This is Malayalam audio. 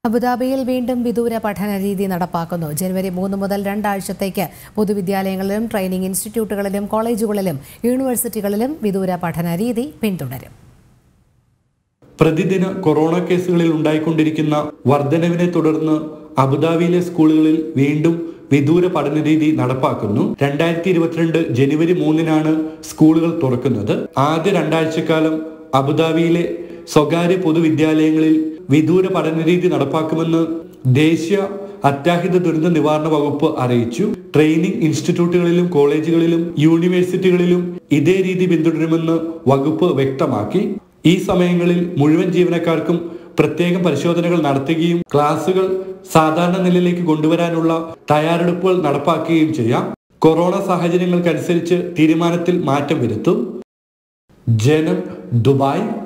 അബുദാബിയിൽ വീണ്ടും വിദൂര പഠന രീതി നടപ്പാക്കുന്നു ജനുവരി മൂന്ന് മുതൽ രണ്ടാഴ്ചത്തേക്ക് പൊതുവിദ്യാലയങ്ങളിലും ട്രെയിനിംഗ് ഇൻസ്റ്റിറ്റ്യൂട്ടുകളിലും കോളേജുകളിലും യൂണിവേഴ്സിറ്റികളിലും വിദൂര പഠന രീതി പിന്തുടരും പ്രതിദിന കൊറോണ കേസുകളിൽ ഉണ്ടായിക്കൊണ്ടിരിക്കുന്ന വർധനവിനെ തുടർന്ന് അബുദാബിയിലെ സ്കൂളുകളിൽ വീണ്ടും വിദൂര പഠനരീതി നടപ്പാക്കുന്നു രണ്ടായിരത്തി ഇരുപത്തിരണ്ട് ജനുവരി മൂന്നിനാണ് സ്കൂളുകൾ തുറക്കുന്നത് ആദ്യ രണ്ടാഴ്ചക്കാലം അബുദാബിയിലെ സ്വകാര്യ പൊതുവിദ്യാലയങ്ങളിൽ വിദൂര പഠനരീതി നടപ്പാക്കുമെന്ന് ദേശീയ അത്യാഹിത ദുരന്ത നിവാരണ വകുപ്പ് അറിയിച്ചു ട്രെയിനിംഗ് ഇൻസ്റ്റിറ്റ്യൂട്ടുകളിലും കോളേജുകളിലും യൂണിവേഴ്സിറ്റികളിലും ഇതേ രീതി പിന്തുടരുമെന്ന് വകുപ്പ് വ്യക്തമാക്കി ഈ സമയങ്ങളിൽ മുഴുവൻ ജീവനക്കാർക്കും പ്രത്യേകം പരിശോധനകൾ നടത്തുകയും ക്ലാസുകൾ സാധാരണ നിലയിലേക്ക് കൊണ്ടുവരാനുള്ള തയ്യാറെടുപ്പുകൾ നടപ്പാക്കുകയും ചെയ്യാം കൊറോണ സാഹചര്യങ്ങൾക്കനുസരിച്ച് തീരുമാനത്തിൽ മാറ്റം വരുത്തും ജനം ദുബായ്